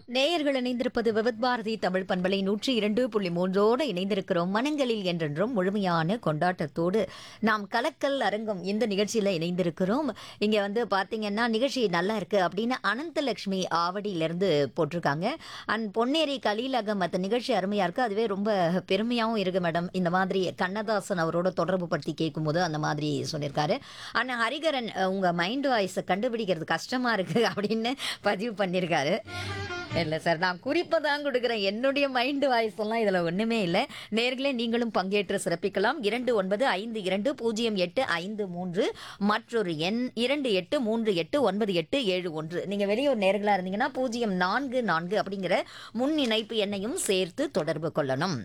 நேயர்கள் இணைந்திருப்பது விவித் பாரதி தமிழ் பண்பலை நூற்றி இரண்டு புள்ளி மூன்றோடு இணைந்திருக்கிறோம் மனங்களில் என்றென்றும் முழுமையான கொண்டாட்டத்தோடு நாம் கலக்கல் அரங்கம் இந்த நிகழ்ச்சியில இணைந்திருக்கிறோம் இங்க வந்து பாத்தீங்கன்னா நிகழ்ச்சி நல்லா இருக்கு அப்படின்னு அனந்தலட்சுமி ஆவடியிலிருந்து போட்டிருக்காங்க அண்ட் பொன்னேரி கலீலகம் மற்ற நிகழ்ச்சி அருமையா இருக்கு அதுவே ரொம்ப பெருமையாவும் இருக்கு மேடம் இந்த மாதிரி கண்ணதாசன் அவரோட தொடர்பு படுத்தி கேட்கும்போது அந்த மாதிரி சொல்லியிருக்காரு அண்ணா ஹரிகரன் அஹ், உங்க மைண்ட் வாய்ஸை கண்டுபிடிக்கிறது கஷ்டமா இருக்கு அப்படின்னு பதிவு பண்ணியிருக்காரு இல்லை சார் நான் குறிப்பை தான் கொடுக்குறேன் என்னுடைய மைண்டு வாய்ஸ் எல்லாம் இதில் ஒன்றுமே இல்லை நேர்களே நீங்களும் பங்கேற்று சிறப்பிக்கலாம் இரண்டு ஒன்பது ஐந்து இரண்டு பூஜ்ஜியம் எட்டு ஐந்து மூன்று மற்றொரு எண் இரண்டு எட்டு மூன்று எட்டு ஒன்பது எட்டு ஏழு ஒன்று நீங்கள் வெளியூர் நேர்களாக இருந்தீங்கன்னா பூஜ்ஜியம் நான்கு நான்கு அப்படிங்கிற முன் இணைப்பு எண்ணையும் சேர்த்து தொடர்பு கொள்ளணும்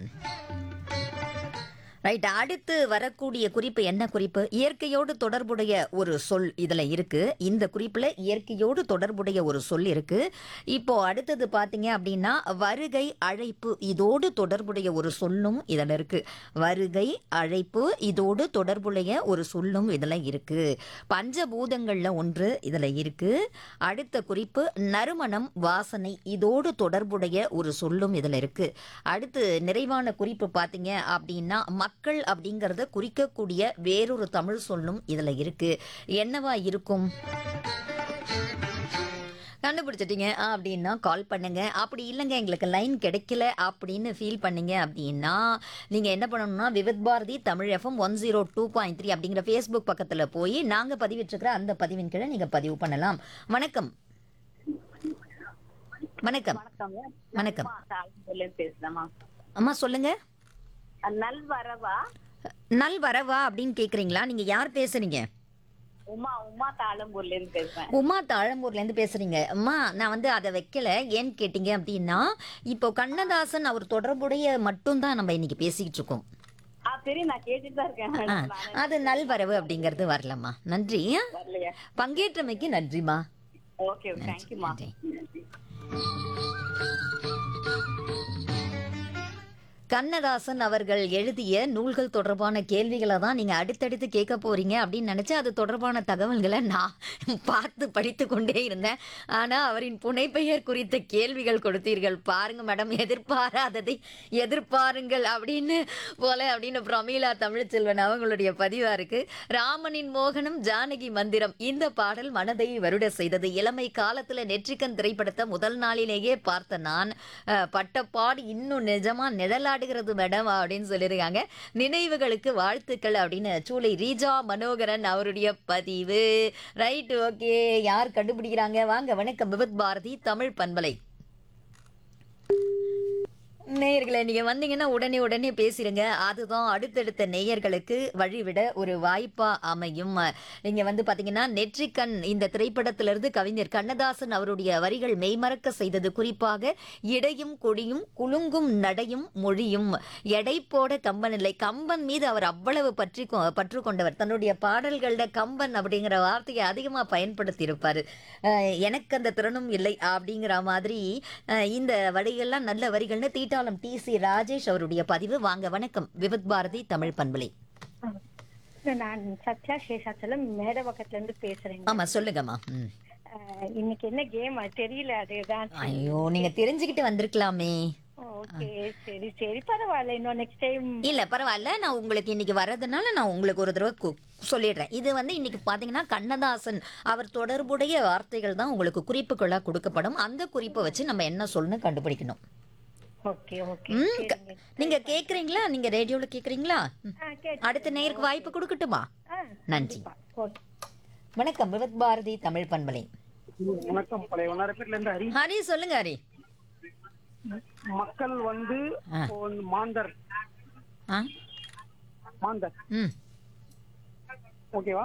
ரைட் அடுத்து வரக்கூடிய குறிப்பு என்ன குறிப்பு இயற்கையோடு தொடர்புடைய ஒரு சொல் இதுல இருக்கு இந்த குறிப்புல இயற்கையோடு தொடர்புடைய ஒரு சொல் இருக்கு இப்போ அடுத்தது பாத்தீங்க அப்படின்னா வருகை அழைப்பு இதோடு தொடர்புடைய ஒரு சொல்லும் இதுல இருக்கு வருகை அழைப்பு இதோடு தொடர்புடைய ஒரு சொல்லும் இதுல இருக்கு பஞ்சபூதங்கள்ல ஒன்று இதுல இருக்கு அடுத்த குறிப்பு நறுமணம் வாசனை இதோடு தொடர்புடைய ஒரு சொல்லும் இதுல இருக்கு அடுத்து நிறைவான குறிப்பு பாத்தீங்க அப்படின்னா மக்கள் அப்படிங்கறத குறிக்கக்கூடிய வேறொரு தமிழ் சொல்லும் இதுல இருக்கு என்னவா இருக்கும் கண்டுபிடிச்சிட்டீங்க அப்படின்னா கால் பண்ணுங்க அப்படி இல்லைங்க எங்களுக்கு லைன் கிடைக்கல அப்படின்னு ஃபீல் பண்ணீங்க அப்படின்னா நீங்க என்ன பண்ணணும்னா Vividh Bharati Tamil FM one zero two point three அப்படிங்கிற ஃபேஸ்புக் பக்கத்துல போய் நாங்க பதிவிட்டிருக்கிற அந்த பதிவின் கீழே நீங்க பதிவு பண்ணலாம் வணக்கம் வணக்கம் வணக்கங்க வணக்கம் தாழ்ந்துல பேசுறேம்மா அம்மா சொல்லுங்க நல்வரவா நல் வரவா அப்படின்னு கேக்குறீங்களா நீங்க யார் பேசுறீங்க உமா உமா தாளம்பூர்ல இருந்து பேசுறேன் உமா தாழம்பூர்ல இருந்து பேசுறீங்க அம்மா நான் வந்து அதை வைக்கல ஏன்னு கேட்டீங்க அப்படின்னா இப்போ கண்ணதாசன் அவர் தொடர்புடைய மட்டும்தான் நம்ம இன்னைக்கு பேசிக்கிட்டு இருக்கோம் ஆ தெரியும் நான் கேட்டுட்டு தான் இருக்கேன் ஆ, அது நல்வரவு அப்படிங்கிறது வரலம்மா நன்றி வரலையா பங்கேற்றமைக்கு நன்றிம்மா ஓகே தேங்க்யூமா நன்றி கண்ணதாசன் அவர்கள் எழுதிய நூல்கள் தொடர்பான கேள்விகளை தான் நீங்க அடுத்தடுத்து கேட்க போறீங்க அப்படின்னு நினைச்சு அது தொடர்பான தகவல்களை நான் பார்த்து படித்து கொண்டே இருந்தேன் ஆனா அவரின் புனைப்பெயர் குறித்த கேள்விகள் கொடுத்தீர்கள் பாருங்க மேடம் எதிர்பாராததை எதிர்பாருங்கள் அப்படின்னு போல அப்படின்னு பிரமீளா தமிழ்ச்செல்வன் அவங்களுடைய பதிவா இருக்கு ராமனின் மோகனம் ஜானகி மந்திரம் இந்த பாடல் மனதை வருட செய்தது இளமை காலத்துல நெற்றிக்கன் திரைப்படத்தை முதல் நாளிலேயே பார்த்த நான் அஹ், பட்டப்பாடு இன்னும் நிஜமா நிழலாடுகிறது மேடம் அப்படின்னு சொல்லியிருக்காங்க நினைவுகளுக்கு வாழ்த்துக்கள் அப்படின்னு சூளை ரீஜா மனோகரன் அவருடைய பதிவு ரைட் ஓகே யார் கண்டுபிடிக்கிறாங்க வாங்க வணக்கம் விபத் பாரதி தமிழ் பண்பலை நேயர்களே நீங்க வந்தீங்கன்னா உடனே உடனே பேசிடுங்க அதுதான் அடுத்தடுத்த நேயர்களுக்கு வழிவிட ஒரு வாய்ப்பா அமையும் நீங்க வந்து பாத்தீங்கன்னா நெற்றிக்கண் இந்த திரைப்படத்திலிருந்து கவிஞர் கண்ணதாசன் அவருடைய வரிகள் மெய்மறக்க செய்தது குறிப்பாக இடையும் கொடியும் குலுங்கும் நடையும் மொழியும் எடை போட கம்பன் இல்லை கம்பன் மீது அவர் அவ்வளவு பற்றி கொ- பற்று கொண்டவர் தன்னுடைய பாடல்கள்ல கம்பன் அப்படிங்கிற வார்த்தையை அதிகமா பயன்படுத்தி இருப்பாரு அஹ் எனக்கு அந்த திறனும் இல்லை அப்படிங்கிற மாதிரி அஹ் இந்த வரிகள்லாம் நல்ல வரிகள்னு தீட்டாளம் டி சி ராஜேஷ் அவருடைய பதிவு வாங்க வணக்கம் விவித் பாரதி தமிழ் பண்பலை நான் சத்யா சேஷாச்சலம் மேடபக்கத்துல இருந்து பேசுறேங்க ஆமா சொல்லுங்கம்மா ம். அஹ், இன்னைக்கு என்ன கேம் தெரியல அதுதான் ஐயோ நீங்க தெரிஞ்சுக்கிட்டு வந்திருக்கலாமே ஓகே சரி சரி பரவாயில்ல இன்னும் நெக்ஸ்ட் டைம் இல்ல பரவாயில்ல நான் உங்களுக்கு இன்னைக்கு வர்றதுனால நான் உங்களுக்கு ஒரு தடவை கு- சொல்லிடுறேன் இது வந்து இன்னைக்கு பாத்தீங்கன்னா கண்ணதாசன் அவர் தொடர்புடைய வார்த்தைகள் தான் உங்களுக்கு குறிப்புகளா கொடுக்கப்படும் அந்த குறிப்பை வச்சு நம்ம என்ன சொல்லணும் கண்டுபிடிக்கணும் ஓகே ஓகே ம், க- சரிங்க நீங்க கேக்குறீங்களா நீங்க ரேடியோல கேக்குறீங்களா ம். ஆ, கேட்டு- அடுத்த நேருக்கு வாய்ப்பு கொடுக்கட்டுமா ஆ, நன்றி ஓகே வணக்கம் விவத் பாரதி தமிழ் பண்பலை வணக்கம் பழைய வண்ணாரப்பேட்ல இருந்து ஹரி ஹரி சொல்லுங்க ஹரி மக்கள் வந்து ஆ. ஒரு மாந்தர் ஆ மாந்தர் ம் ஓகேவா